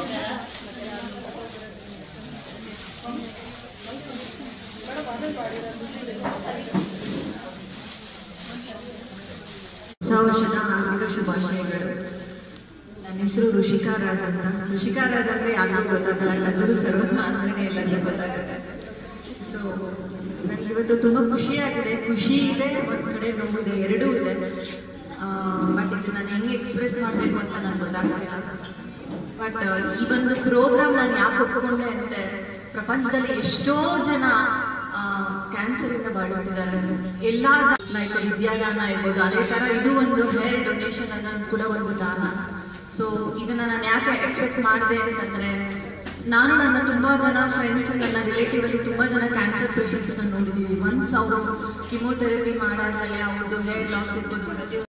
ಹೊಸ ವರ್ಷದ ಹಾರ್ದಿಕ ಶುಭಾಶಯಗಳು ನನ್ನ ಹೆಸರು ಋಷಿಕಾ ರಾಜ್ ಅಂತ ಋಷಿಕಾ ರಾಜ್ ಅಂದ್ರೆ ಯಾರಿಗೂ ಗೊತ್ತಾಗಲ್ಲ ಟಗರು ಸರೋಜ ಅಂದ್ರೆ ಎಲ್ಲರಿಗೂ ಗೊತ್ತಾಗುತ್ತೆ ಸೊ ನನಗೆ ಇವತ್ತು ತುಂಬಾ ಖುಷಿಯಾಗಿದೆ ಖುಷಿ ಇದೆ ಒಂದ್ ಕಡೆ ನೋವಿದೆ ಎರಡೂ ಇದೆ ಬಟ್ ಇದು ನಾನು ಹೆಂಗೆ ಎಕ್ಸ್ಪ್ರೆಸ್ ಮಾಡಬೇಕು ಅಂತ ನನಗೆ ಗೊತ್ತಾಗ್ತಿಲ್ಲ ಬಟ್ ಈ ಒಂದು ಪ್ರೋಗ್ರಾಮ್ ನಾನು ಯಾಕೆ ಒಪ್ಕೊಂಡೆ ಅಂದ್ರೆ ಪ್ರಪಂಚದಲ್ಲಿ ಎಷ್ಟೋ ಜನ ಕ್ಯಾನ್ಸರ್ ಇಂದ ಬಾಳುತ್ತಿದ್ದಾರೆ ಎಲ್ಲ ಲೈಕ್ ವಿದ್ಯಾದಾನ ಇರ್ಬೋದು ಅದೇ ತರ ಇದು ಒಂದು ಹೇರ್ ಡೊನೇಷನ್ ಅನ್ನೋದು ಕೂಡ ಒಂದು ದಾನ ಸೊ ಇದನ್ನ ನಾನು ಯಾಕೆ ಅಕ್ಸೆಪ್ಟ್ ಮಾಡಿದೆ ಅಂತಂದ್ರೆ ನಾನು ನನ್ನ ತುಂಬಾ ಜನ ಫ್ರೆಂಡ್ಸ್ ನನ್ನ ರಿಲೇಟಿವ್ ಅಲ್ಲಿ ತುಂಬಾ ಜನ ಕ್ಯಾನ್ಸರ್ ಪೇಷಂಟ್ಸ್ ನೋಡಿದೀವಿ ಒನ್ಸ್ ಅವರು ಕಿಮೋಥೆರಪಿ ಮಾಡಾದ್ಮೇಲೆ ಅವ್ರದ್ದು ಹೇರ್ ಲಾಸ್ ಇರ್ಬೋದು ಪ್ರತಿಯೊಂದು